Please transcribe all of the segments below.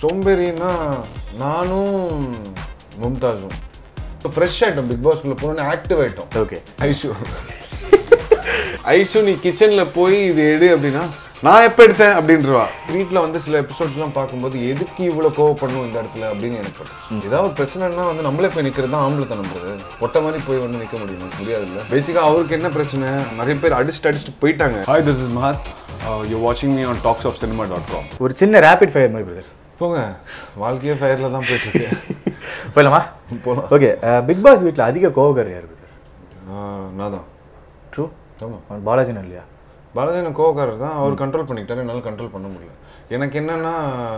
சோம்பேறின்னா நானும் மும்தாஸும் ஃப்ரெஷ் ஆயிட்டோம் பிக் பாஸ்க்குள்ள போனோன்னே ஆக்டிவ் ஆயிட்டோம் ஓகே ஐஷு ஐஷு நீ கிச்சன்ல போய் இது எடு அப்படின்னா நான் எப்போ எடுத்தேன் அப்படின்றவா வீட்டில் வந்து சில எபிசோட்ஸ்லாம் பார்க்கும்போது எதுக்கு இவ்வளோ கோவப்படணும் இந்த இடத்துல அப்படின்னு எனக்கு படும் ஏதாவது ஒரு பிரச்சனைனா வந்து நம்மளே போய் நிற்கிறது தான் ஆம்பளை நம்புறது பொட்டை மாதிரி போய் வந்து நிற்க முடியுமா முடியாது இல்லை பேசிக்காக அவருக்கு என்ன பிரச்சனை நிறைய பேர் அடிச்சுட்டு அடிச்சுட்டு போயிட்டாங்க Hi, this is Mahat. Uh, you're watching me on talksofcinema.com. ஒரு சின்ன ரேபிட் ஃபயர் மாதிரி பிரதர் போங்க வாழ்க்கையே ஃபயரில் தான் போயிட்டு இருக்கு போயிடலாமா போலாம். ஓகே பிக் பாஸ் வீட்டில் அதிக கோவக்காரர் யார் பிரதர் ஆஹ், நான் தான் ட்ரூ ஆமாம் பாலாஜின் இல்லையா பாலாஜி கோவக்காரர் தான் அவர் கண்ட்ரோல் பண்ணிக்கிட்டாரு என்னால் கண்ட்ரோல் பண்ண முடியல எனக்கு என்னன்னா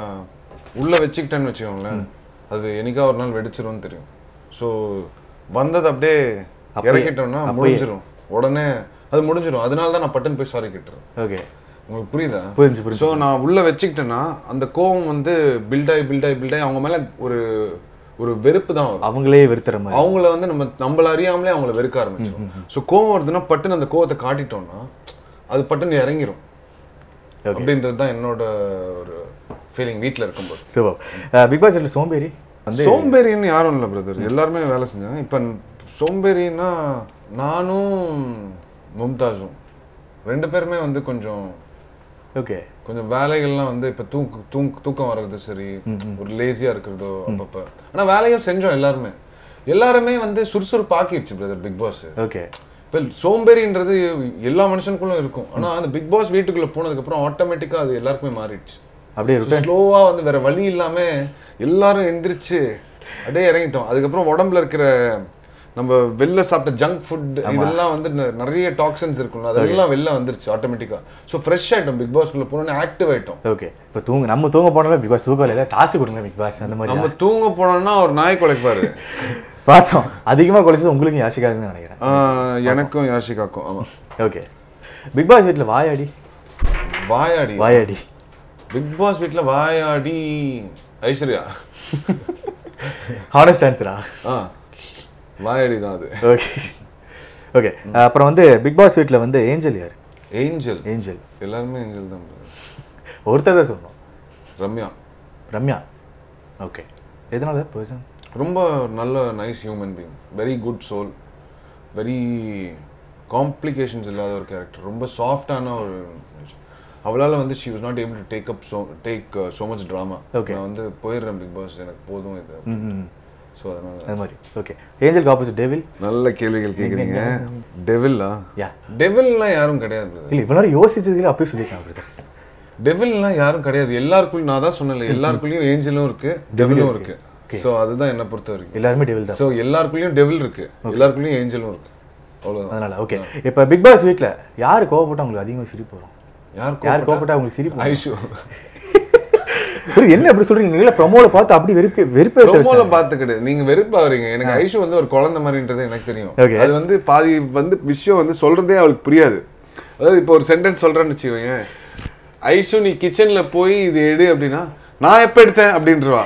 உள்ளே வச்சுக்கிட்டேன்னு வச்சுக்கோங்களேன் அது என்னைக்கா ஒரு நாள் வெடிச்சிரும்னு தெரியும் ஸோ வந்தது அப்படியே அப்பயே- இறக்கிட்டோம்னா அப்பயே. முடிஞ்சிரும் உடனே அது முடிஞ்சிரும் அதனால தான் நான் பட்டன் போய் சாரி கேட்டுறேன் ஓகே உங்களுக்கு புரியுதா புரிஞ்சு புரிஞ்சு ஸோ நான் உள்ள வச்சுக்கிட்டேன்னா அந்த கோவம் வந்து பில்ட் ஆகி பில்ட் ஆகி பில்ட் ஆகி அவங்க மேல ஒரு ஒரு வெறுப்பு தான் வரும் அவங்களே வெறுத்துற மாதிரி அவங்கள வந்து நம்ம நம்மள அறியாமலே அவங்கள வெறுக்க ஆரம்பிச்சிடும் ஸோ கோவம் வருதுன்னா பட்டுன்னு அந்த கோவத்தை காட்டிட்டோம்னா அது பட்டுன்னு இறங்கிரும் Okay. அப்படின்றது தான் என்னோட ஒரு ஃபீலிங் வீட்டில் இருக்கும்போது சூப்பர் பிக் பாஸ் வீட்டில் சோம்பேறி வந்து சோம்பேறின்னு யாரும் இல்லை பிரதர் எல்லாருமே வேலை செஞ்சாங்க இப்போ சோம்பேறின்னா நானும் மும்தாஸும் ரெண்டு பேருமே வந்து கொஞ்சம் ஓகே கொஞ்சம் வேலைகள்லாம் வந்து இப்போ தூக்கு தூங்க தூக்கம் வர்றது சரி ஒரு லேசியாக இருக்கிறதோ அப்பப்போ ஆனால் வேலையும் செஞ்சோம் எல்லாருமே எல்லாருமே வந்து சுறுசுறுப்பாக்கிருச்சு பிரதர் பிக் பாஸ் ஓகே இப்போ சோம்பேறின்றது எல்லா மனுஷனுக்குள்ளும் இருக்கும் ஆனால் அந்த பிக் பாஸ் வீட்டுக்குள்ளே போனதுக்கப்புறம் ஆட்டோமேட்டிக்காக அது எல்லாருக்குமே மாறிடுச்சு அப்படியே ரிட்டர்ன் ஸ்லோவாக வந்து வேற வழி இல்லாம எல்லாரும் எந்திரிச்சு அப்படியே இறங்கிட்டோம் அதுக்கப்புறம் உடம்புல இருக்கிற நம்ம வெளில சாப்பிட்ட ஜங்க் ஃபுட் இதெல்லாம் வந்து ந- நிறைய டாக்ஸன்ஸ் இருக்கும்ல அதெல்லாம் வெளில வந்துருச்சு ஆட்டோமேட்டிக்கா ஸோ ஃப்ரெஷ் ஆயிட்டோம் பிக் பாஸ்க்குள்ள போனோன்னே ஆக்டிவ் ஆயிட்டோம் ஓகே இப்போ தூங்க நம்ம தூங்க போனாலும் பிக் பாஸ் தூக்கம் ஏதாவது டாஸ்க் கொடுங்க பிக் பாஸ் அந்த மாதிரி நம்ம தூங்க போனோம்னா ஒரு நாய் குலைப்பாரு பார்த்தோம் அதிகமாக குறைச்சது உங்களுக்கு யாசிக்காதுன்னு நினைக்கிறேன் ஆஹ் எனக்கும் யாஷிகாக்கும் ஆமா ஓகே பிக் பாஸ் வீட்டில் வாயாடி வாயாடி வாயாடி பிக் பாஸ் வீட்ல வாயாடி ஐஸ்வர்யா ஹானஸ்ட் ஆன்சரா ஆ வாயாடி தான் அது ஓகே ஓகே அப்புறம் வந்து பிக் பாஸ் வீட்டில் வந்து ஏஞ்சல் யார் ஏஞ்சல் ஏஞ்சல் எல்லாருமே ஏஞ்சல் தான் brother. ஒருத்தர் தான் சொன்னோம் ரம்யா ரம்யா ஓகே எதனால பர்சன் ரொம்ப நல்ல nice human being very good soul very complications இல்லாத ஒரு கேரக்டர் ரொம்ப சாஃப்டான ஒரு அவளால் வந்து she was not able to take up so take so much drama Okay. நான் வந்து போயிடுறேன் பிக் பாஸ் எனக்கு போதும் இது ம் ஸோ அதனால அது மாதிரி ஓகே ஏஞ்சலுக்கு ஆப்போசிட் டேவில் நல்ல கேள்விகள் கேட்குறீங்க டெவில்லா யா டெவில்லாம் யாரும் கிடையாது brother. இல்லை இவ்வளோ நேரம் யோசிச்சதுல அப்பயே சொல்லியிருக்காங்க பிரதர் டெவில்லாம் யாரும் கிடையாது எல்லாருக்குள்ளயும் நான் தான் சொன்னேன்ல எல்லாருக்குள்ளயும் ஏஞ்சலும் இருக்கு டெவிலும் இருக்கு ஸோ அதுதான் என்னை பொறுத்த வரைக்கும் எல்லாருமே டேவில் தான் ஸோ எல்லாருக்குள்ளயும் டெவில் இருக்கு எல்லாருக்குள்ளயும் ஏஞ்சலும் இருக்கு அவ்வளோதான் அதனால ஓகே இப்போ பிக் பாஸ் வீட்டில் யார் கோவப்பட்டா உங்களுக்கு அதிகமாக சிரிப்பு வரும் யார் யார் கோவப்பட்டா உங்களுக்கு சிரிப்பு வரும்? ஐஷு புரியுது, என்ன அப்படி சொல்றீங்க நீங்களே ப்ரொமோல பார்த்து அப்படி வெறுப்பு வெறுப்பே ப்ரோமோல பார்த்து கிடையாது நீங்க வெறுப்பாவீங்க எனக்கு ஐஷு வந்து ஒரு குழந்தை மாதிரின்றது எனக்கு தெரியும் Okay. அது வந்து பாதி வந்து விஷயம் வந்து சொல்றதே அவளுக்கு புரியாது அதாவது இப்போ ஒரு சென்டென்ஸ் சொல்றேன்னு வச்சுக்கோங்க ஐஷு நீ கிச்சன்ல போய் இது எடு அப்படின்னா நான் எப்ப எடுத்தேன் அப்படின்றவா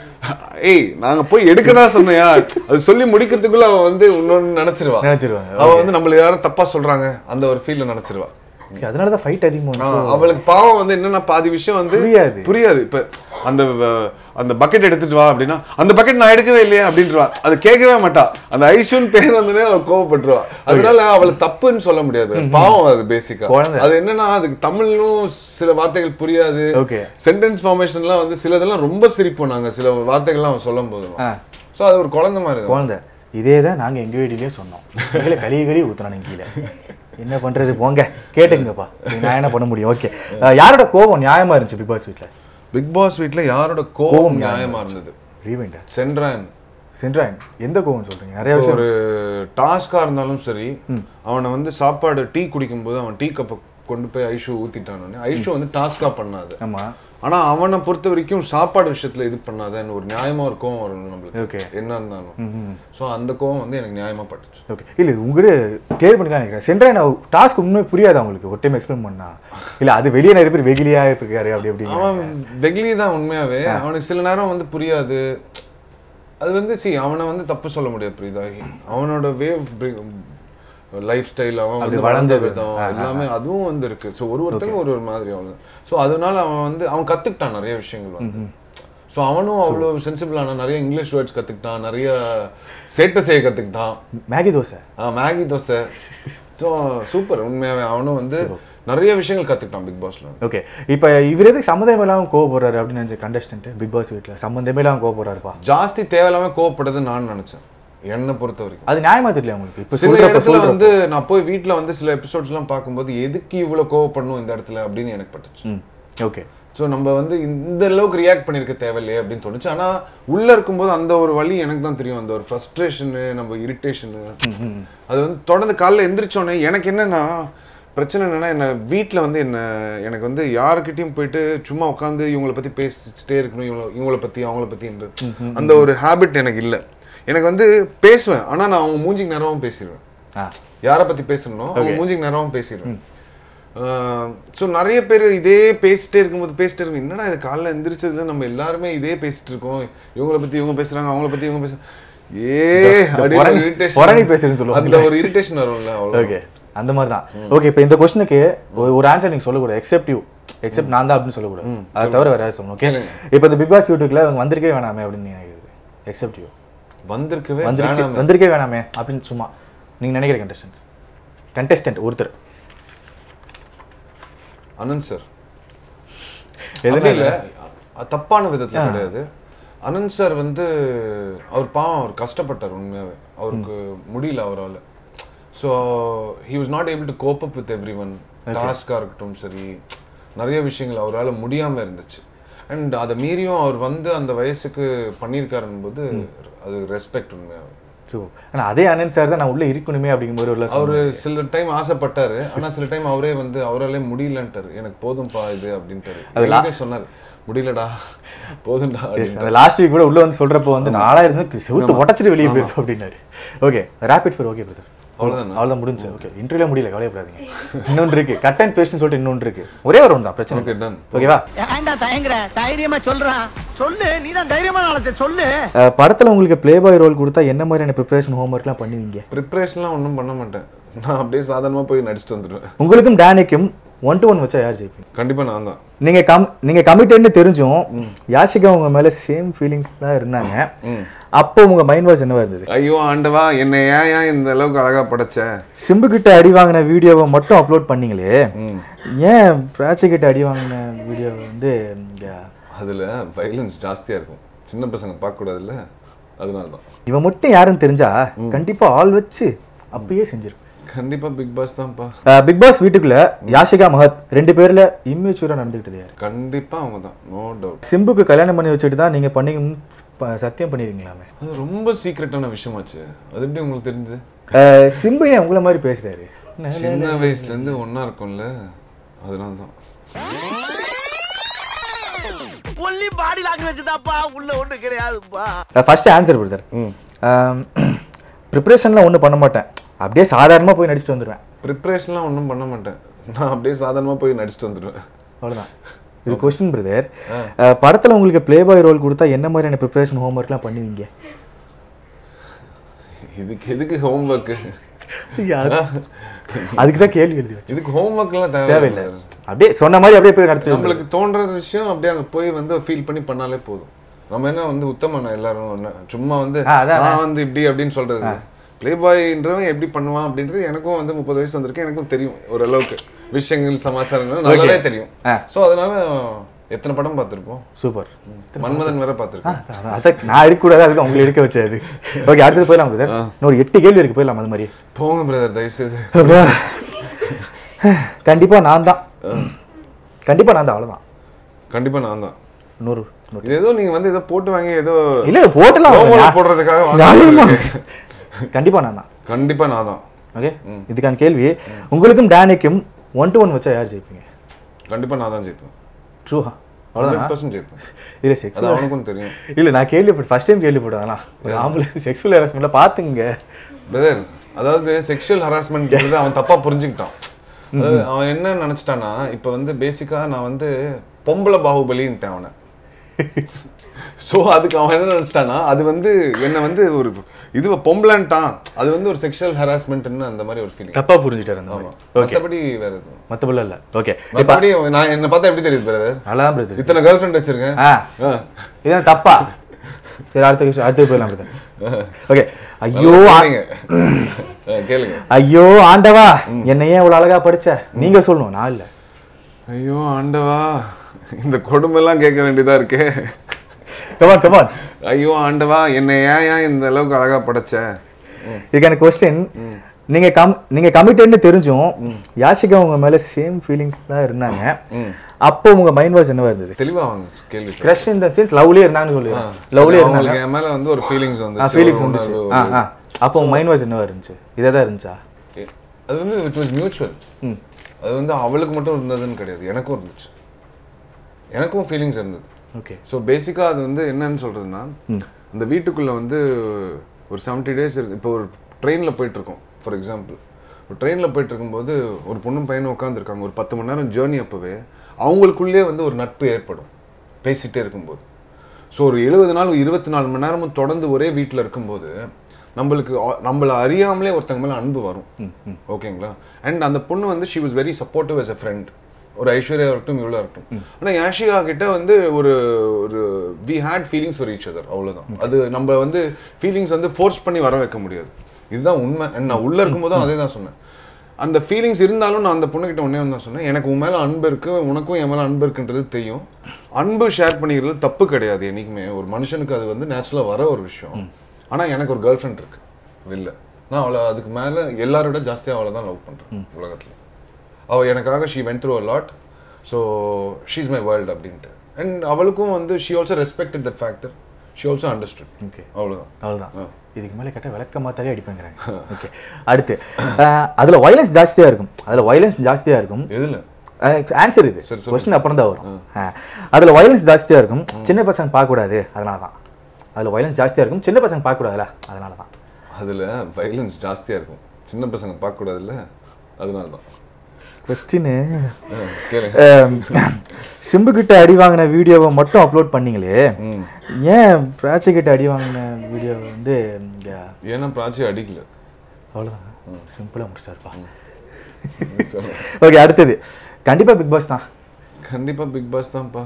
ஏய் நாங்க போய் எடுக்க தான் சொன்னையா அது சொல்லி முடிக்கிறதுக்குள்ள அவ வந்து இன்னொன்னு நினைச்சிருவா நினைச்சிருவாங்க. அவ வந்து நம்மள யாரும் தப்பா சொல்றாங்க அந்த ஒரு ஃபீல்ல நினைச்சிருவா Okay, அதனால தான் ஃபைட் அதிகமாக ஆ, வந்து அவளுக்கு பாவம் வந்து என்னன்னா பாதி விஷயம் வந்து புரியாது. புரியாது இப்ப அந்த வ- அந்த பக்கெட் எடுத்துட்டு வா அப்படின்னா அந்த பக்கெட் நான் எடுக்கவே இல்லையே அப்படின்றவா அது கேட்கவே மாட்டா அந்த ஐஷுன்னு பேர் வந்தனே அவ கோவப்பட்டுருவா அதனால அவளை தப்புன்னு சொல்ல முடியாது பாவம் அது பேசிக்கா குழந்தை. அது என்னன்னா அதுக்கு தமிழும் சில வார்த்தைகள் புரியாது Okay. சென்டென்ஸ் ஃபார்மேஷன்லாம் வந்து சிலதெல்லாம் ரொம்ப சிரிப்போம் நாங்க சில வார்த்தைகள்லாம் அவன் சொல்லும் போது ஆ. ஸோ அது ஒரு குழந்தை மாதிரி தான் குழந்தை இதே தான் நாங்கள் எங்கள் வீட்டிலேயே சொன்னோம் கீழே கழுவி கழுவி ஊற்றுறானுங்க கீழே என்ன பண்ணுறது போங்க கேட்டுங்கப்பா நான் என்ன பண்ண முடியும் ஓகே யாரோட கோபம் நியாயமாக இருந்துச்சு பிக் பாஸ் வீட்டில் பிக் பாஸ் வீட்ல யாரோட கோபம் நியாயமா இருந்தது ரீவைண்டா சென்றான் சென்ட்ராயன் எந்த கோபம் சொல்கிறீங்க நிறைய விஷயம் ஒரு டாஸ்கா இருந்தாலும் சரி அவனை வந்து சாப்பாடு டீ குடிக்கும்போது அவன் டீ கப்பை கொண்டு போய் ஐஷு ஊத்திட்டானோடனே ஐஷு வந்து டாஸ்கா பண்ணாது ஆமாம் ஆனா அவனை பொறுத்த வரைக்கும் சாப்பாடு விஷயத்துல இது பண்ணாதன்னு ஒரு நியாயமா ஒரு கோவம் வரும் Okay. நம்மளுக்கு என்ன இருந்தாலும் சோ அந்த கோவம் வந்து எனக்கு நியாயமா பட்டுச்சு ஓகே இல்லை உங்ககிட்ட கிளியர் பண்ணிக்கலாம் நினைக்கிறேன் சென்ட்ராயன் டாஸ்க் உண்மை புரியாது அவங்களுக்கு ஒரு டைம் எக்ஸ்பிளைன் பண்ணா இல்லை அது வெளியே நிறைய பேர் வெகிலியாக இருக்காரு அப்படி அப்படி அவன் வெகுலி தான் உண்மையாவே அவனுக்கு சில நேரம் வந்து புரியாது அது வந்து சி அவனை வந்து தப்பு சொல்ல முடியாது புரியுதா அவனோட வேவ் லைஃப் ஸ்டைல் அவன் வந்து வளர்ந்த விதம் எல்லாமே அதுவும் வந்து இருக்கு ஸோ ஒரு ஒருத்தங்க ஒரு ஒரு மாதிரி அவனு ஸோ அதனால அவன் வந்து அவன் கத்துக்கிட்டான் நிறைய விஷயங்கள் வந்து ஸோ அவனும் அவ்வளோ சென்சிபிளான நிறைய இங்கிலீஷ் வேர்ட்ஸ் கற்றுக்கிட்டான் நிறைய சேட்டை செய்ய கற்றுக்கிட்டான் Maggi dosa Maggi dosa so super உண்மையாகவே அவனும் வந்து நிறைய விஷயங்கள் கற்றுக்கிட்டான் பிக் பாஸ்ல ஓகே இப்போ இவர் எதுக்கு சம்மந்தமே இல்லாமல் கோவப்படுறாரு அப்படின்னு நினச்ச கண்டஸ்டன்ட் பிக் பாஸ் வீட்டில் சம்மந்தமே இல்லாமல் கோவப்படுறாருப்பா ஜாஸ்தி தேவையில்லாம கோவப்படுறது நான் நினைச்சேன் என்னை பொறுத்த வரைக்கும் அது நியாயமா தெரியல உங்களுக்கு இப்போ சில சொல்றப்ப இடத்துல சொல்றப்ப வந்து நான் போய் வீட்ல வந்து சில எபிசோட்ஸ்லாம் பார்க்கும்போது எதுக்கு இவ்வளவு கோவப்படணும் இந்த இடத்துல அப்படின்னு எனக்கு பட்டுச்சு ம் ஓகே ஸோ நம்ம வந்து இந்த அளவுக்கு ரியாக்ட் பண்ணியிருக்க தேவையில்லையே அப்படின்னு தோணுச்சு ஆனா உள்ள இருக்கும்போது அந்த ஒரு வழி எனக்கு தான் தெரியும் அந்த ஒரு ஃப்ரஸ்ட்ரேஷனு நம்ம இரிட்டேஷனு அது வந்து தொடர்ந்து காலைல எந்திரிச்சோடனே எனக்கு என்னன்னா பிரச்சனை என்னன்னா என்ன வீட்டில் வந்து என்ன எனக்கு வந்து யாருக்கிட்டையும் போயிட்டு சும்மா உட்காந்து இவங்கள பத்தி பேசிச்சுட்டே இருக்கணும் இவங்கள இவங்கள பத்தி அவங்கள பத்தின்ற அந்த ஒரு ஹேபிட் எனக்கு இல்லை எனக்கு வந்து பேசுவேன் ஆனா நான் அவங்க மூஞ்சிக்கு நேரமும் பேசிடுவேன் ஆ யாரை பத்தி பேசணும் அவங்க மூஞ்சிக்கு நேரமும் பேசிடுவேன் ஸோ நிறைய பேர் இதே பேசிட்டே இருக்கும்போது பேசிட்டே இருக்கும் என்னடா இது காலைல எந்திரிச்சதுல நம்ம எல்லாருமே இதே பேசிட்டு இருக்கோம் இவங்கள பத்தி இவங்க பேசுறாங்க அவங்கள பத்தி இவங்க பேசுறாங்க ஏ அப்படின்னு ஒரு புரணி- irritation. புரணி பேசுறேன்னு சொல்லுவாங்க. அந்த ஒரு இரிட்டேஷன் வரும்ல அவ்வளோ ஓகே அந்த மாதிரி தான் ஓகே இப்போ இந்த கொஸ்டினுக்கு ஒரு ஆன்சர் நீங்க சொல்லக்கூடாது எக்ஸெப்ட் யூ எக்ஸெப்ட் நான் தான் அப்படின்னு சொல்லக்கூடாது அதை தவிர வேற யாராவது சொல்லணும் ஓகே இப்போ இந்த பிக் பாஸ் யூடியூப்ல அவங்க வந்திருக்கே வேணாமே அப்படின்னு நினைக்கிறது எக்ஸெப்ட் யூ வந்திருக்கவே வந்திருக்கே வேணாமே. வந்திருக்கே வேணாமே அப்படின்னு சும்மா நீங்க நினைக்கிற கண்டஸ்டன்ஸ் கண்டஸ்டன்ட் ஒருத்தர் அனந்த் சார் எதனால? அப்படி இல்ல அ- தப்பான விதத்துல கிடையாது அனந்த் சார் வந்து அவர் பாவம் அவர் கஷ்டப்பட்டார் உண்மையாவே அவருக்கு முடியல அவரால் so he was not able to cope up with everyone டாஸ்காக இருக்கட்டும் சரி நிறைய விஷயங்கள் அவரால் முடியாம இருந்துச்சு அண்ட் அதை மீறியும் அவர் வந்து அந்த வயசுக்கு பண்ணியிருக்காருன்னு போது அது ரெஸ்பெக்ட் உண்மையாவே ஸோ ஆனால் அதே அனந்த் சார் தான் நான் உள்ள இருக்கணுமே அப்படிங்கும்போது ஒரு அவரு சில டைம் ஆசைப்பட்டாரு ஆனா சில டைம் அவரே வந்து அவராலே முடியலன்ட்டாரு எனக்கு போதும்பா இது அப்படின்ட்டாரு எல்லாமே சொன்னார் முடியலடா போதும்டா அப்படின்னு அந்த லாஸ்ட் வீக் கூட உள்ள வந்து சொல்றப்போ வந்து நாளா இருந்து செவுத்து உடச்சிட்டு வெளியே போயிருப்போம் அப்படின்னாரு okay rapid fire okay brother அவ்வளவுதானா? அவ்வளோதான் முடிஞ்சு ஓகே இன்டர்வியூல முடியல கவலையப்படாதீங்க இன்னொன்று இருக்கு கட் அண்ட் பேஸ்ட்னு சொல்லிட்டு இன்னொன்று இருக்கு ஒரே ஒரு ஒன்று தான் பிரச்சனை ஓகே டன் ஓகேவா ஏன்டா தயங்குற தைரியமா சொல்றான் சொல்லு நீ தான் தைரியமான ஆளத்தை சொல்லு அஹ், படத்துல உங்களுக்கு ப்ளே பாய் ரோல் கொடுத்தா என்ன மாதிரியான ப்ரிப்பரேஷன் ஹோம்ஒர்க்லாம் பண்ணுவீங்க ப்ரிப்பரேஷன்லாம் ஒன்றும் பண்ண மாட்டேன் நான் அப்படியே சாதாரணமா போய் நடிச்சுட்டு வந்துடுவேன் உங்களுக்கும் டேனிக்கும் ஒன் டு ஒன் வச்சா யார் ஜெயிப்பீங்க கண்டிப்பா நான் தான் நீங்க கம் நீங்க கமிட்டட்னு தெரிஞ்சும் யாஷிகா உங்க மேல சேம் ஃபீலிங்ஸ் தான் இருந்தாங்க அப்போ உங்க மைண்ட் வாய்ஸ் என்னவா இருந்தது ஐயோ ஆண்டவா என்னை ஏன் ஏன் இந்த அளவுக்கு அழகா படைச்ச சிம்பு கிட்ட அடி வாங்கின வீடியோவை மட்டும் அப்லோட் பண்ணீங்களே ஏன் பிராச்சி கிட்ட அடி வாங்கின வீடியோவை வந்து இங்க அதுல வைலன்ஸ் ஜாஸ்தியா இருக்கும் சின்ன பசங்க பார்க்க கூடாதுல்ல அதனால தான் இவன் மட்டும் யாருன்னு தெரிஞ்சா கண்டிப்பா ஆள் வச்சு அப்பயே செஞ்சிருப்பேன் கண்டிப்பா பிக் பாஸ் தான்ப்பா பிக் பாஸ் வீட்டுக்குள்ள யாஷிகா மஹத் ரெண்டு பேர்ல இம்மெச்சூரா நடந்துக்கிட்டது யாரு கண்டிப்பா அவங்க தான் நோ டவுட் சிம்புக்கு கல்யாணம் பண்ணி வச்சுட்டு தான் நீங்க பண்ணீங்கன்னு ப- சத்தியம் பண்ணிருக்கீங்களாமே அது ரொம்ப சீக்ரெட்டான விஷயமாச்சு அது எப்படி உங்களுக்கு தெரிஞ்சது அஹ், சிம்பு ஏன் உங்களை மாதிரி பேசுறாரு சின்ன வயசுல இருந்து ஒண்ணா இருக்கும்ல அதனால தான் ஒல்லி பாடி லாங்குவேஜ் தான்ப்பா உள்ள ஒண்ணு கிடையாதுப்பா ஃபர்ஸ்ட் ஆன்சர் பிரதர் ப்ரிப்பரேஷன்லாம் ஒன்றும் பண்ண மாட்டேன் அப்படியே சாதாரணமாக போய் நடிச்சுட்டு வந்துடுவேன் ப்ரிப்பரேஷன்லாம் ஒன்றும் பண்ண மாட்டேன் நான் அப்படியே சாதாரணமா போய் நடிச்சுட்டு வந்துடுவேன் அவ்வளோதான் இது கொஸ்டின் பிரதர் படத்தில் உங்களுக்கு ப்ளே பாய் ரோல் கொடுத்தா என்ன மாதிரியான ப்ரிப்பரேஷன் ஹோம்ஒர்க்லாம் பண்ணுவீங்க இதுக்கு எதுக்கு ஹோம்ஒர்க்கு அதுக்கு தான் கேள்வி எழுதி வச்சேன். இதுக்கு ஹோம்ஒர்க்லாம் தேவையில்லை தேவையில்லை அப்படியே சொன்ன மாதிரி அப்படியே போய் நடத்திட்டு வந்துடுவேன். நம்மளுக்கு தோன்ற விஷயம் அப்படியே அங்க போய் வந்து ஃபீல் பண்ணி பண்ணாலே போதும் நம்ம என்ன வந்து உத்தமனா எல்லாரும் ஒண்ணு. சும்மா வந்து ஆ, அதான், நான் வந்து இப்படி அப்படின்னு சொல்றது ப்ளே பாய்ன்றவன் எப்படி பண்ணுவான் அப்படின்றது எனக்கும் வந்து முப்பது வயசு வந்திருக்கு எனக்கும் தெரியும் ஓரளவுக்கு விஷயங்கள் சமாச்சாரங்கள் நல்லாவே தெரியும் ஆ. சோ அதனால எத்தனை படம் பார்த்திருப்போம் சூப்பர் மன்மதன் வேற பார்த்திருக்கேன் அதை நான் எடுக்கக்கூடாது அதுக்கு உங்களை எடுக்க வச்சது ஓகே அடுத்தது போயிடலாம் பிரதர் இன்னொரு எட்டு கேள்வி இருக்கு போயிடலாம் அது மாதிரி போங்க பிரதர் தயவுசெய்து கண்டிப்பா நான் தான் கண்டிப்பா நான் தான் அவ்வளவுதான் கண்டிப்பா நான் தான் நூறு நூறு இது ஏதோ நீங்க வந்து ஏதோ போட்டு வாங்கி ஏதோ இல்ல இல்ல, போட்டலாம் promo வாங்க. போடுறதுக்காக வாங்க. நியாயமா? கண்டிப்பா நான் தான் கண்டிப்பா நான் தான் ஓகே இதுக்கான கேள்வி உங்களுக்கும் டேனிக்கும் ஒன் டு ஒன் வச்சா யார் ஜெயிப்பீங்க கண்டிப்பா நான் தான் ஜெயிப்பேன் ட்ரூஹா ஹண்ட்ரட் அவ்வளோதான் பர்சன்ட் ஜெயிப்பேன் இல்லை அது செக்ஸ் அவனுக்கும் தெரியும் இல்ல நான் கேள்விப்பட்ட ஃபர்ஸ்ட் டைம் கேள்விப்பட்டேன் அதெல்லாம் ஒரு ஆம்பளை செக்ஸுவல் ஹராஸ்மெண்ட்ல பாத்துங்க பிரதர் அதாவது செக்ஷுவல் ஹராஸ்மெண்ட் அவன் தப்பா புரிஞ்சுக்கிட்டான் அதாவது அவன் என்ன நினைச்சிட்டானா இப்ப வந்து பேசிக்கா நான் வந்து பொம்பளை பாகுபலின்ட்டேன் அவனை சோ அதுக்கு அவன் என்ன நினைச்சிட்டானா அது வந்து என்ன வந்து ஒரு இது பொம்பளான்ட்டான் அது வந்து ஒரு செக்ஷுவல் ஹராஸ்மெண்ட்னு அந்த மாதிரி ஒரு ஃபீலிங் தப்பா புரிஞ்சுட்டாரு அந்த மாதிரி ஓகே மற்றபடி வேற எதுவும் மற்றபடி இல்லை ஓகே மற்றபடி நான் என்ன பார்த்தா எப்படி தெரியுது பிரதர் நல்லா தான் பிரதர் இத்தனை கேர்ள் ஃப்ரெண்ட் வச்சிருக்கேன் ஆ ஆ. இதான் தப்பா சரி அடுத்த விஷயம் அடுத்து போயிடலாம் பிரதர் ஓகே ஐயோ ஆ- சொன்னீங்க. ஆ, கேளுங்க ஐயோ ஆண்டவா என்னை ஏன் இவ்வளவு அழகா படிச்ச நீங்க சொல்லணும் நான் இல்ல ஐயோ ஆண்டவா இந்த கொடுமைலாம் கேட்க வேண்டியதா இருக்கே கமான் கமான் ஐயோ ஆண்டவா என்னை ஏன் ஏன் இந்த அளவுக்கு அழகா படைச்ச இதுக்கான கொஸ்டின் நீங்க கம் நீங்க கமிட்டட்னு தெரிஞ்சும் யாஷிகா உங்க மேல சேம் ஃபீலிங்ஸ் தான் இருந்தாங்க அப்போ உங்க மைண்ட் வாய்ஸ் என்னவா இருந்தது தெளிவா வாங்க கேள்வி கிரஷ் இந்த சென்ஸ் லவ்லியே இருந்தாங்கன்னு சொல்லுவேன் லவ்லியே இருந்தாங்க அவங்களுக்கு என் மேல வந்து ஒரு ஃபீலிங்ஸ் ஆ வந்து ஃபீலிங்ஸ் வந்துச்சு ஆ ஆ அப்போ உங்க மைண்ட் வாய்ஸ் என்னவா இருந்துச்சு இதே தான் இருந்துச்சா அது வந்து இட் வாஸ் மியூச்சுவல் அது வந்து அவளுக்கு மட்டும் இருந்ததுன்னு கிடையாது எனக்கும் இருந்துச்சு எனக்கும் ஃபீலிங்ஸ் இருந்தது ஓகே ஸோ பேசிக்காக அது வந்து என்னன்னு சொல்றதுன்னா அந்த வீட்டுக்குள்ள வந்து ஒரு செவன்ட்டி டேஸ் இருக்கு இப்போ ஒரு ட்ரெயினில் போயிட்டு இருக்கோம் ஃபார் எக்ஸாம்பிள் ஒரு ட்ரெயினில் போயிட்டு இருக்கும்போது ஒரு பொண்ணும் பையனும் உட்காந்துருக்காங்க ஒரு பத்து மணி நேரம் ஜேர்னி அப்போவே அவங்களுக்குள்ளே வந்து ஒரு நட்பு ஏற்படும் பேசிட்டே இருக்கும்போது ஸோ ஒரு எழுபது நாள் இருபத்தி நாலு மணி நேரமும் தொடர்ந்து ஒரே வீட்டில் இருக்கும்போது நம்மளுக்கு ஆ- நம்மள அறியாமலே ஒருத்தங்க மேலே அன்பு வரும் ஓகேங்களா அண்ட் அந்த பொண்ணு வந்து she was very supportive as a friend ஒரு ஐஸ்வர்யா இருக்கட்டும் இவ்வளோ இருக்கட்டும் ஆனால் யாஷிகா கிட்ட வந்து ஒரு ஒரு we had feelings for each other அவ்வளோதான் அது நம்ம வந்து ஃபீலிங்ஸ் வந்து ஃபோர்ஸ் பண்ணி வர வைக்க முடியாது இதுதான் உண்மை And நான் உள்ளே இருக்கும்போதும் அதே தான் சொன்னேன் அந்த ஃபீலிங்ஸ் இருந்தாலும் நான் அந்த பொண்ணுகிட்ட ஒன்றே ஒன்று தான் சொன்னேன் எனக்கு உன் மேலே அன்பு இருக்கு உனக்கும் என் மேலே அன்பு இருக்குன்றது தெரியும் அன்பு ஷேர் பண்ணிக்கிறது தப்பு கிடையாது என்றைக்குமே ஒரு மனுஷனுக்கு அது வந்து நேச்சுரலாக வர ஒரு விஷயம் ஆனால் எனக்கு ஒரு கேர்ள் ஃப்ரெண்ட் இருக்கு வெளில நான் அவளை அதுக்கு மேலே எல்லாரோட ஜாஸ்தியாக அவளை தான் லவ் பண்ணுறேன் உலகத்தில் அவள் எனக்காக she went through a lot so she's my world அப்படின்ட்டு அண்ட் அவளுக்கும் வந்து she also respected that factor she also understood okay அவ்வளோதான் அவ்வளோதான் இதுக்கு மேலே கேட்டால் விளக்க மாத்தாலே அடிப்பேங்கிறாங்க ஓகே அடுத்து அஹ், அதுல வயலன்ஸ் ஜாஸ்தியா இருக்கும் அதுல வயலன்ஸ் ஜாஸ்தியா இருக்கும் எதில் ஆன்சர் இது சரி, கொஸ்டின் அப்புறம் தான் வரும் அஹ், அதுல வயலன்ஸ் ஜாஸ்தியா இருக்கும் சின்ன பசங்க பார்க்கக்கூடாது அதனால தான் அதுல வயலன்ஸ் ஜாஸ்தியா இருக்கும் சின்ன பசங்க பார்க்கக்கூடாதுல அதனால தான் அதில் வைலன்ஸ் ஜாஸ்தியாக இருக்கும் சின்ன பசங்க பார்க்கக்கூடாதுல்ல அதனால தான் கொஸ்டின் கேளுங்க சிம்பு கிட்ட அடி வாங்கின வீடியோவை மட்டும் அப்லோட் பண்ணீங்களே ஏன் பிராச்சி கிட்ட அடி வாங்கின வீடியோவை வந்து இங்க ஏன்னா பிராச்சி அடிக்கல அவ்வளோதான் சிம்பிளாக முடிச்சிட்டாருப்பா சொல்லுங்க. ஓகே அடுத்தது கண்டிப்பா பிக் பாஸ் தான் கண்டிப்பா பிக் பாஸ் தான்ப்பா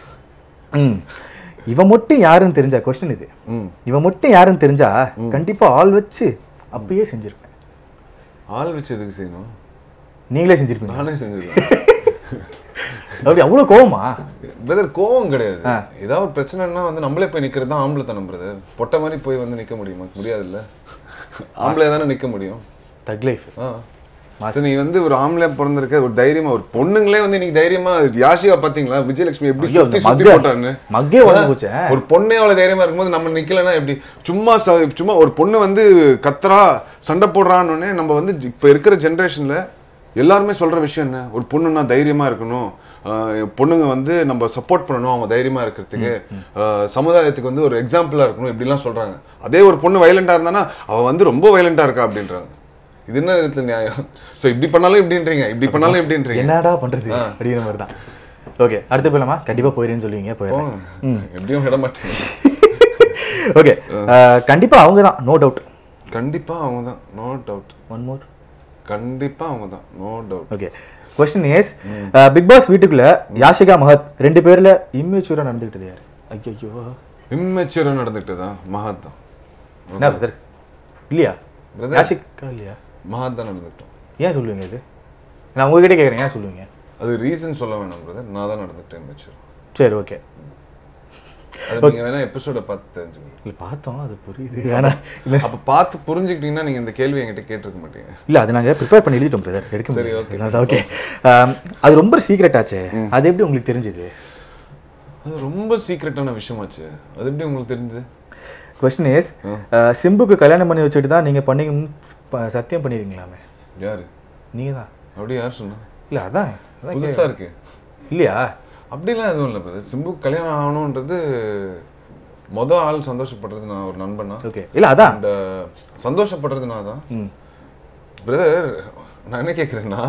ம் இவன் மட்டும் யாருன்னு தெரிஞ்சா கொஸ்டின் இது ம் இவன் மட்டும் யாருன்னு தெரிஞ்சா கண்டிப்பா ஆள் வச்சு அப்பயே செஞ்சிருப்பேன் ஆள் வச்சு எதுக்கு செய்யணும் நீங்களே செஞ்சிருப்பீங்க நானே செஞ்சிருவேன் அப்படி அவ்வளோ கோவமா பிரதர் கோவம் கிடையாது ஏதாவது ஒரு பிரச்சனைனா வந்து நம்மளே போய் நிக்கிறது தான் ஆம்பளைத்தனம் பிரதர் பொட்டை மாதிரி போய் வந்து நிக்க முடியுமா முடியாதுல்ல ஆம்பளை தானே நிக்க முடியும் தக் லைஃப் ஆ சரி, நீ வந்து ஒரு ஆம்பளை பிறந்திருக்க ஒரு தைரியமா ஒரு பொண்ணுங்களே வந்து இன்னைக்கு தைரியமா யாஷிகா பாத்தீங்களா விஜயலட்சுமி எப்படி ஐயோ, சுத்தி இந்த சுத்தி மக்கே- போட்டான்னு மக்கே உடஞ்சு போச்சே. ஒரு பொண்ணே அவ்வளவு தைரியமா இருக்கும்போது நம்ம நிக்கலன்னா எப்படி சும்மா ச- சும்மா ஒரு பொண்ணு வந்து கத்துறா சண்டை போடுறான்னு நம்ம வந்து ஜி- இப்ப இருக்கிற ஜென்ரேஷன்ல எல்லாருமே சொல்ற விஷயம் என்ன ஒரு பொண்ணுன்னா தைரியமா இருக்கணும் ஆஹ் பொண்ணுங்க வந்து நம்ம சப்போர்ட் பண்ணணும் அவங்க தைரியமா இருக்கிறதுக்கு ஆஹ் சமுதாயத்துக்கு வந்து ஒரு எக்ஸாம்பிளா இருக்கணும் இப்படிலாம் சொல்றாங்க அதே ஒரு பொண்ணு வயலண்டா இருந்தானா அவ வந்து ரொம்ப வயலண்டா இருக்கா அப்படின்றாங்க இது என்ன விதத்துல நியாயம் சோ இப்படி பண்ணாலும் இப்படின்றீங்க இப்படி பண்ணாலும் இப்படின்றீங்க என்னடா பண்றது அப்படிங்கிற மாதிரி தான் ஓகே அடுத்து போயிடலாமா கண்டிப்பா போயிருன்னு சொல்லுவீங்க போயிடலாம் போங்க. எப்படியும் விட மாட்டேங்க ஓகே கண்டிப்பா அவங்க தான் நோ டவுட் கண்டிப்பா அவங்க தான் நோ டவுட் ஒன் மோர் கண்டிப்பா அவங்க தான் no doubt okay question is Bigg Boss வீட்டுக்குள்ள யாஷிகா மஹத் ரெண்டு பேர்ல இம்மெச்சூரா நடந்துக்கிட்டது யாரு ஐயோ இம்மெச்சூரா நடந்துக்கிட்டதா மகாத் தான் என்ன பிரதர் இல்லையா Brother. யாஷிகா இல்லையா மகாத் தான் நடந்துக்கிட்டோம் ஏன் சொல்லுவீங்க இது நான் உங்ககிட்ட கேட்குறேன் ஏன் சொல்லுவீங்க அது ரீசன் சொல்ல வேணாம் பிரதர் நான் தான் நடந்துக்கிட்டேன் இம்மெச்சூர் சரி ஓகே அது நீங்க வேணா எபிசோட பார்த்து தெரிஞ்சுக்கணும் இல்லை பார்த்தோம் அது புரியுது வேணாம் இல்லை அப்ப பார்த்து புரிஞ்சுக்கிட்டீங்கன்னா நீங்க இந்த கேள்வி என்கிட்ட கேட்டிருக்க மாட்டீங்க இல்லை அது நாங்கள் ப்ரிப்பேர் பண்ணி எழுதிட்டோம் பிரதர் எடுக்க சரி, முடியாது okay. ஓகே அது ரொம்ப சீக்ரெட் ஆச்சே அது எப்படி உங்களுக்கு தெரிஞ்சுது அது ரொம்ப சீக்ரெட்டான விஷயமாச்சு அது எப்படி உங்களுக்கு தெரிஞ்சது கொஸ்டின் இஸ் சிம்புக்கு கல்யாணம் பண்ணி வச்சுட்டு தான் நீங்கள் பண்ணீங்கன்னு ப- சத்தியம் பண்ணிடுங்களாமே யாரு நீங்கள் தான் அப்படி யார் சொன்னா இல்லை அதான் அதான் கே- புதுசா இருக்கு இல்லையா அப்படிலாம் எதுவும் இல்லை பிரதர் சிம்பு கல்யாணம் ஆகணுன்றது மொதல் ஆள் சந்தோஷப்படுறது நான் ஒரு நண்பனா ஓகே இல்லை அதான் அந்த சந்தோஷப்படுறது நான் தான் பிரதர் நான் என்ன கேட்குறேன்னா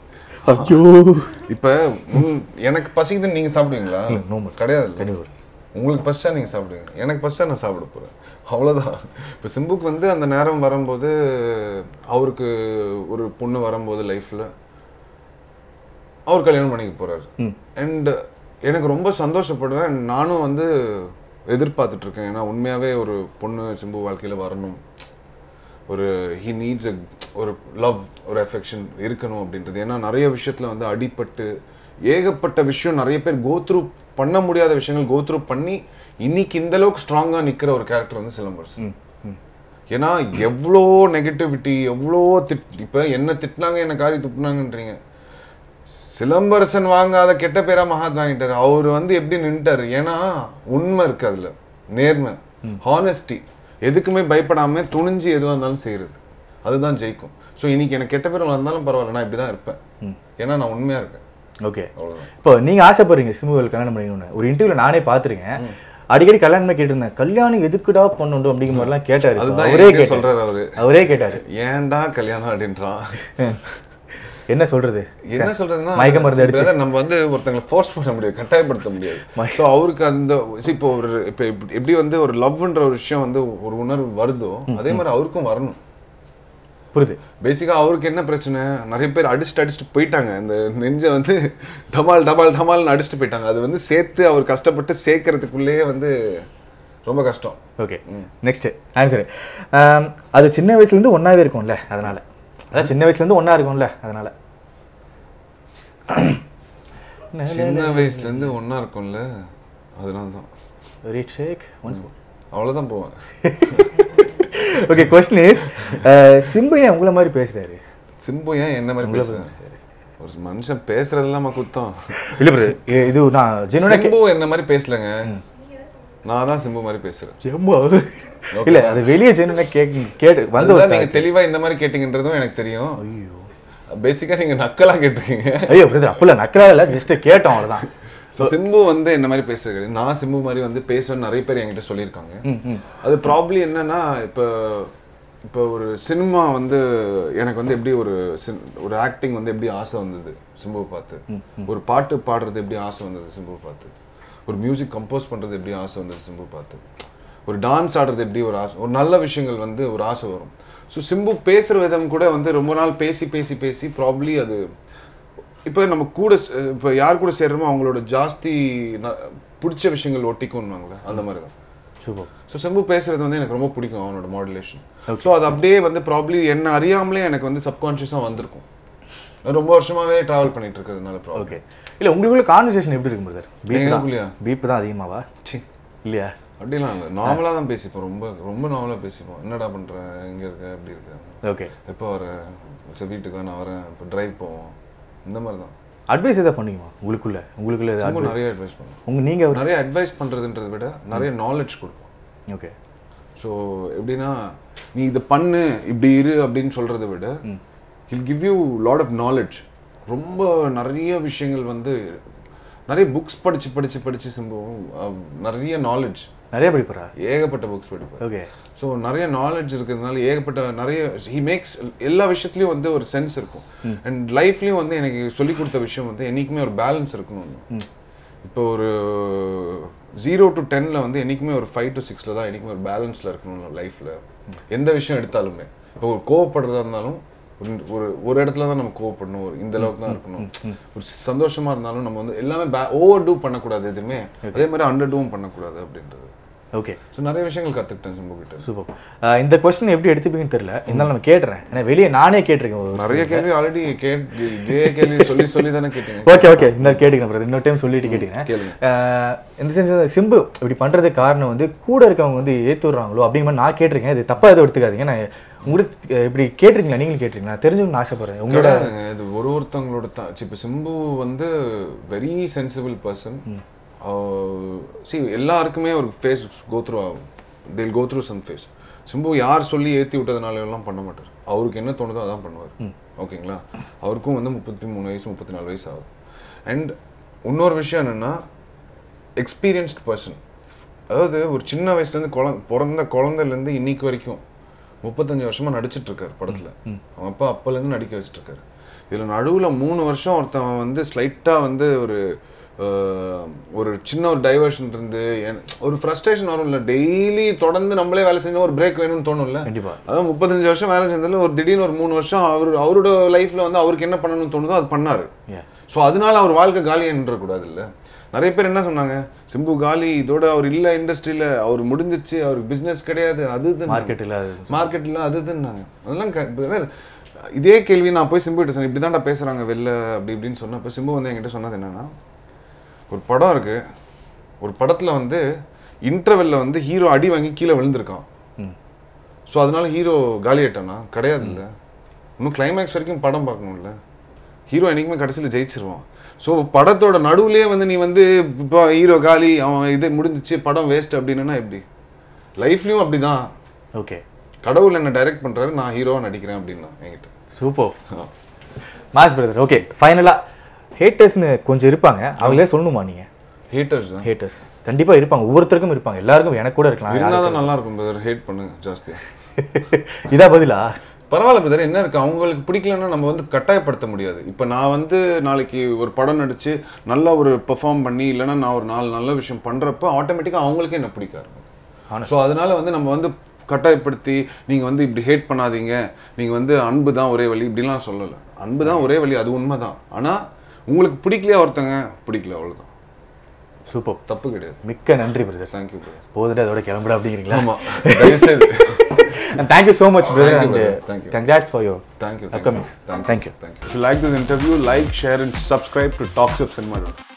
ஐயோ இப்போ எனக்கு பசிக்குதுன்னு நீங்க சாப்பிடுவீங்களா இல்ல, no more. கிடையாது கண்டிப்பாக உங்களுக்கு பஸ்ஸா நீங்கள் சாப்பிடுங்க எனக்கு பஸ்ஸா நான் சாப்பிட போகிறேன் அவ்வளோதான் இப்போ சிம்புக்கு வந்து அந்த நேரம் வரும்போது அவருக்கு ஒரு பொண்ணு வரும்போது லைஃப்பில் அவர் கல்யாணம் பண்ணிக்க போறாரு அண்ட் எனக்கு ரொம்ப சந்தோஷப்படுவேன் And நானும் வந்து எதிர்பார்த்துட்டு இருக்கேன் ஏன்னா உண்மையாவே ஒரு பொண்ணு சிம்பு வாழ்க்கையில வரணும் ஒரு ஹி நீட்ஸ் ஒரு லவ் ஒரு அஃபெக்ஷன் இருக்கணும் அப்படின்றது ஏன்னா நிறைய விஷயத்துல வந்து அடிபட்டு ஏகப்பட்ட விஷயம் நிறைய பேர் கோத்ரூ பண்ண முடியாத விஷயங்கள் கோத்ரூ பண்ணி இன்னைக்கு இந்த அளவுக்கு ஸ்ட்ராங்கா நிக்கிற ஒரு கேரக்டர் வந்து சிலம்பரசன் ஏன்னா எவ்வளோ நெகட்டிவிட்டி எவ்வளோ திட் இப்போ என்ன திட்டினாங்க என்ன காரி துப்புனாங்கன்றீங்க சிலம்பரசன் வாங்காத கெட்ட பேரா மகாத் வாங்கிட்டாரு அவர் வந்து எப்படி நின்ட்டாரு ஏன்னா உண்மை இருக்கு அதுல நேர்மை ஹானஸ்டி எதுக்குமே பயப்படாம துணிஞ்சு எதுவாக இருந்தாலும் செய்யறது அதுதான் ஜெயிக்கும் ஸோ இன்னைக்கு எனக்கு கெட்ட பேர் வந்தாலும் பரவாயில்ல நான் இப்படி தான் இருப்பேன் ஏன்னா நான் உண்மையா இருக்கேன் ஓகே அவ்வளவுதான். இப்போ நீங்க ஆசைப்படுறீங்க சிம்புவல் கல்யாணம் பண்ணிக்கணும்னு ஒரு இன்டர்வியூல நானே பார்த்துருக்கேன் அடிக்கடி கல்யாணமே கேட்டிருந்தேன் கல்யாணம் எதுக்குடா பண்ணணும் அப்படிங்கிற மாதிரிலாம் கேட்டாரு அதுதான் அவரே என்கிட்ட கேட்டாரு சொல்றாரு அவரு அவரே கேட்டாரு ஏன்டா கல்யாணம் அப்படின்றான் என்ன சொல்றது என்ன சொல்றதுன்னா மயக்க மருந்து அடிச்சு brother, நம்ம வந்து ஒருத்தங்களை ஃபோர்ஸ் பண்ண முடியாது கட்டாயப்படுத்த முடியாது ஸோ அவருக்கு அந்த see, இப்போ ஒரு இப்போ எப்படி- எப்படி வந்து ஒரு லவ்ன்ற ஒரு விஷயம் வந்து ஒரு உணர்வு வருதோ அதே மாதிரி அவருக்கும் வரணும் புரியுது பேசிக்கா அவருக்கு என்ன பிரச்சனை நிறைய பேர் அடிச்சுட்டு அடிச்சுட்டு போயிட்டாங்க இந்த நெஞ்சை வந்து டமால் டமால் டமால்னு அடிச்சுட்டு போயிட்டாங்க அது வந்து சேர்த்து அவர் கஷ்டப்பட்டு சேர்க்கறதுக்குள்ளேயே வந்து ரொம்ப கஷ்டம் ஓகே நெக்ஸ்ட் ஆன்சர் அது சின்ன வயசுல இருந்து ஒன்னாவே இருக்கும்ல அதனால அதான் சின்ன வயசுல இருந்து ஒண்ணா இருக்கும்ல அதனால சின்ன வயசுல இருந்து ஒண்ணா இருக்கும்ல அதனால தான் வெரி ஷேக் ஒன்ஸ் அவ்வளவுதான் போவேன் ஓகே கொஸ்டின் இஸ் சிம்பு ஏன் உங்களை மாதிரி பேசுறாரு சிம்பு ஏன் என்ன மாதிரி பேசுறேன் ஒரு மனுஷன் பேசுறதெல்லாம் குத்தம் இல்ல பிரதர் இது நான் ஜெனுவனா சிம்பு என்ன மாதிரி பேசலங்க நான் தான் சிம்பு மாதிரி பேசுறேன் எம்மா இல்ல அது வெளியே ஜெனுவனா கேக் கேட்டு வந்து அதுதான் நீங்க தெளிவா இந்த மாதிரி கேட்டீங்கன்றதும் எனக்கு தெரியும் பேசிக்கா நீங்க நக்கலா கேட்டிருக்கீங்க ஐயோ பிரதர் அப்பல நக்கலா இல்ல ஜஸ்ட் கேட்டோம் அவ்வளவுதான் ஸோ சிம்பு வந்து என்ன மாதிரி பேசுறது நான் சிம்பு மாதிரி வந்து பேசுவேன்னு நிறைய பேர் என்கிட்ட சொல்லியிருக்காங்க அது ப்ராப்ளி என்னன்னா இப்போ இப்போ ஒரு சினிமா வந்து எனக்கு வந்து எப்படி ஒரு cin- ஒரு ஆக்டிங் வந்து எப்படி ஆசை வந்தது சிம்புவை பார்த்து ஒரு பாட்டு பாடுறது எப்படி ஆசை வந்தது சிம்புவை பார்த்து ஒரு மியூசிக் கம்போஸ் பண்றது எப்படி ஆசை வந்தது சிம்பு பார்த்து ஒரு டான்ஸ் ஆடுறது எப்படி ஒரு ஆசை ஒரு நல்ல விஷயங்கள் வந்து ஒரு ஆசை வரும் ஸோ சிம்பு பேசுற விதம் கூட வந்து ரொம்ப நாள் பேசி பேசி பேசி ப்ராப்ளி அது இப்போ நம்ம கூட ச- இப்போ யார் கூட சேர்றோமோ அவங்களோட ஜாஸ்தி ந- பிடிச்ச விஷயங்கள் ஒட்டிக்கும்வாங்களே அந்த மாதிரி தான் சூப்பர் ஸோ செம்பு பேசுறது வந்து எனக்கு ரொம்ப பிடிக்கும் அவனோட மாடுலேஷன் ஸோ அது அப்படியே வந்து ப்ராப்ளி என்ன அறியாமலே எனக்கு வந்து சப்கான்ஷியஸாக வந்திருக்கும் ரொம்ப வருஷமாவே டிராவல் பண்ணிட்டு இருக்கிறதுனால ப்ராப்ளம் ஓகே இல்ல உங்களுக்குள்ள கான்வர்சேஷன் எப்படி இருக்கும் பிரதர் பீப் தான் எங்களுக்குள்ளயா? பீப் தான் அதிகமாவா சி இல்லையா அப்படிலாம் இல்லை நார்மலாக தான் பேசிப்போம் ரொம்ப ரொம்ப நார்மலாக பேசிப்போம் என்னடா பண்ற எங்கே இருக்க எப்படி இருக்க ஓகே எப்போ வர சரி வீட்டுக்கு வா, நான் வரேன் இப்போ டிரைவ் போவோம் இந்த மாதிரி தான் அட்வைஸ் எதாவது பண்ணுவீங்களா உங்களுக்குள்ள உங்களுக்குள்ள ரொம்ப எதாவது நிறைய அட்வைஸ் பண்ணுவோம் உங்க நீங்க ஒரு நிறைய அட்வைஸ் பண்ணுறதுன்றதை விட நிறைய நாலேஜ் கொடுப்போம் ஓகே ஸோ எப்படின்னா நீ இதை பண்ணு இப்படி இரு அப்படின்னு சொல்கிறத விட he'll give you lot of knowledge ரொம்ப நிறைய விஷயங்கள் வந்து நிறைய புக்ஸ் படித்து படித்து படித்து சிம்புவும் அஹ், நிறைய நாலேஜ் நிறைய படிப்பறா ஏகப்பட்ட புக்ஸ் படிப்பேன் ஓகே ஸோ நிறைய நாலேஜ் இருக்கிறதுனால ஏகப்பட்ட நிறைய ஹி மேக்ஸ் எல்லா விஷயத்துலையும் வந்து ஒரு சென்ஸ் இருக்கும் அண்ட் லைஃப்லையும் வந்து எனக்கு சொல்லி கொடுத்த விஷயம் வந்து என்றைக்குமே ஒரு பேலன்ஸ் இருக்கணும் இப்போ ஒரு ஜீரோ டு டென்ல வந்து என்றைக்குமே ஒரு ஃபைவ் டு சிக்ஸில் தான் என்றைக்குமே ஒரு பேலன்ஸில் இருக்கணும் லைஃப்பில் எந்த விஷயம் எடுத்தாலுமே இப்போ ஒரு கோவப்படுறதா இருந்தாலும் ஒரு ஒரு ஒரு இடத்துல தான் நம்ம கோவப்படணும் ஒரு இந்த அளவுக்கு தான் இருக்கணும் ஒரு சந்தோஷமா இருந்தாலும் நம்ம வந்து எல்லாமே ஓவர் டூ பண்ணக்கூடாது எதுவுமே அதே மாதிரி அண்டர் டூவும் பண்ணக்கூடாது அப்படின்றது ஓகே ஸோ நிறைய விஷயங்கள் கற்றுக்கிட்டேன் சிம்பு கிட்ட சூப்பர் இந்த கொஸ்டின் எப்படி எடுத்துப்பீங்கன்னு தெரியல இருந்தாலும் நம்ம கேட்டுறேன் ஏன்னா வெளியே நானே கேட்டிருக்கேன் ஒரு நிறைய கேள்வி ஆல்ரெடி கேட் இதே கேள்வி சொல்லி சொல்லி தானே கேட்டீங்க ஓகே ஓகே இந்த கேட்டுக்கிறேன் brother. இன்னொரு டைம் சொல்லிட்டு கேட்டுக்கிறேன் கேளுங்க. அஹ், இந்த சென்ஸ் சிம்பு இப்படி பண்றதுக்கு காரணம் வந்து கூட இருக்கவங்க வந்து ஏத்துறாங்களோ அப்படிங்கிற மாதிரி நான் கேட்டிருக்கேன் இது தப்பா எதுவும் எடுத்துக்காதீங்க நான் உங்களுக்கு அஹ், இப்படி கேட்டிருக்கீங்களா நீங்களும் கேட்டிருக்கீங்களா நான் தெரிஞ்சுக்கணும்னு ஆசைப்படுறேன் உங்களோட கிடையாதுங்க இது ஒரு ஒருத்தவங்களோட தான் இப்போ சிம்பு வந்து வெரி சென்சிபிள் பர்சன் சி எல்லாருக்குமே ஒரு ஃபேஸ் கோத்ரூ ஆகும் தில் கோத்ரூ சம் ஃபேஸ் சிம்பு யார் சொல்லி ஏற்றி விட்டதுனால எல்லாம் பண்ண மாட்டார் அவருக்கு என்ன தோணுதோ அதான் பண்ணுவார் ஓகேங்களா அவருக்கும் வந்து முப்பத்தி மூணு வயசு முப்பத்தி நாலு வயசு ஆகுது அண்ட் இன்னொரு விஷயம் என்னன்னா எக்ஸ்பீரியன்ஸ்ட் பர்சன் அதாவது ஒரு சின்ன வயசுலேருந்து குழந்த பிறந்த குழந்தைலேருந்து இன்னைக்கு வரைக்கும் முப்பத்தஞ்சு வருஷமா நடிச்சிட்டு இருக்காரு படத்துல அவன் அப்பா அப்பலேருந்து நடிக்க வச்சுட்டு இருக்காரு இதுல நடுவுல மூணு வருஷம் ஒருத்தன் வந்து ஸ்லைட்டா வந்து ஒரு அஹ், ஒரு சின்ன ஒரு டைவர்ஷன் இருந்து என்- ஒரு ஃப்ரஸ்ட்ரேஷன் வரும்ல டெய்லி தொடர்ந்து நம்மளே வேலை செஞ்சா ஒரு பிரேக் வேணும்னு தோணும்ல கண்டிப்பா. அதான் முப்பத்தஞ்சு வருஷம் வேலை செஞ்சதுல ஒரு திடீர்னு ஒரு மூணு வருஷம் அவர் அவரோட லைஃப்ல வந்து அவருக்கு என்ன பண்ணணும்னு தோணுதோ அது பண்ணாரு Yeah. ஸோ அதனால அவர் வாழ்க்கை காலின்றக்கூடாது கூடாது இல்ல நிறைய பேர் என்ன சொன்னாங்க சிம்பு காலி இதோட அவர் இல்ல இண்டஸ்ட்ரியில அவர் முடிஞ்சிச்சு அவருக்கு பிசினஸ் கிடையாது அது இது Market இல்ல, அது மார்க்கெட்ல அது இதுன்னாங்க அதெல்லாம் க- brother, இதே கேள்வி நான் போய் சிம்பு கிட்ட சொன்னேன் இப்படி தான்டா பேசுறாங்க வெளில அப்படி இப்படின்னு சொன்னப்ப சிம்பு வந்து என்கிட்ட சொன்னது என்னன்னா ஒரு படம் இருக்கு ஒரு படத்துல வந்து இன்டர்வெல்ல வந்து ஹீரோ அடி வாங்கி கீழே விழுந்திருக்கான் ம். ஸோ அதனால ஹீரோ காலியாட்டானா கிடையாது இல்ல இன்னும் கிளைமேக்ஸ் வரைக்கும் படம் பார்க்கணும்ல ஹீரோ என்னைக்குமே கடைசியில் ஜெயிச்சிருவான் ஸோ படத்தோட நடுவுலயே வந்து நீ வந்து இப்போ ஹீரோ காலி அவன் இது முடிஞ்சிச்சு படம் வேஸ்ட் அப்படின்னா எப்படி லைஃப்லயும் அப்படிதான் ஓகே கடவுள் என்ன டைரக்ட் பண்றாரு நான் ஹீரோவா நடிக்கிறேன் அப்படின்னா என்கிட்ட சூப்பர் மாஸ் பிரதர் ஓகே ஃபைனலாக ஹேட்டர்ஸ்னு கொஞ்சம் இருப்பாங்க அவங்களே சொல்லணுமா நீங்கள் ஹேட்டர்ஸ் தான் ஹேட்டர்ஸ் கண்டிப்பாக இருப்பாங்க ஒவ்வொருத்தருக்கும் இருப்பாங்க எல்லாருக்கும் எனக்கு கூட இருக்கலாம் இருந்தா தான் நல்லா இருக்கும் பிரதர் ஹேட் பண்ணுங்க ஜாஸ்தியா இதா பதிலா பரவாயில்ல பிரதர் என்ன இருக்கு அவங்களுக்கு பிடிக்கலன்னா நம்ம வந்து கட்டாயப்படுத்த முடியாது இப்போ நான் வந்து நாளைக்கு ஒரு படம் நடிச்சு நல்லா ஒரு பெர்ஃபார்ம் பண்ணி இல்லைன்னா நான் ஒரு நாலு நல்ல விஷயம் பண்றப்ப ஆட்டோமேட்டிக்காக அவங்களுக்கே என்ன பிடிக்க ஆரம்பிக்கும் ஸோ அதனால வந்து நம்ம வந்து கட்டாயப்படுத்தி நீங்க வந்து இப்படி ஹேட் பண்ணாதீங்க நீங்க வந்து அன்பு தான் ஒரே வழி இப்படிலாம் சொல்லலை அன்பு தான் ஒரே வழி அது உண்மைதான் ஆனா உங்களுக்கு பிடிக்கலையா ஒருத்தங்க பிடிக்கல அவ்வளவுதான் சூப்பர் தப்பு கிடையாது மிக்க நன்றி பிரதர் தேங்க்யூ பிரதர் போதுட்டு அதோட கிளம்புட அப்படிங்கிறீங்களா ஆமா தயவுசெய்து and thank you so much brother Thank you, and brother. uh, Thank you. congrats for your Thank you. upcomings Thank you. thank you Thank you. If you like this interview, like, share, and subscribe to Talks of Cinema.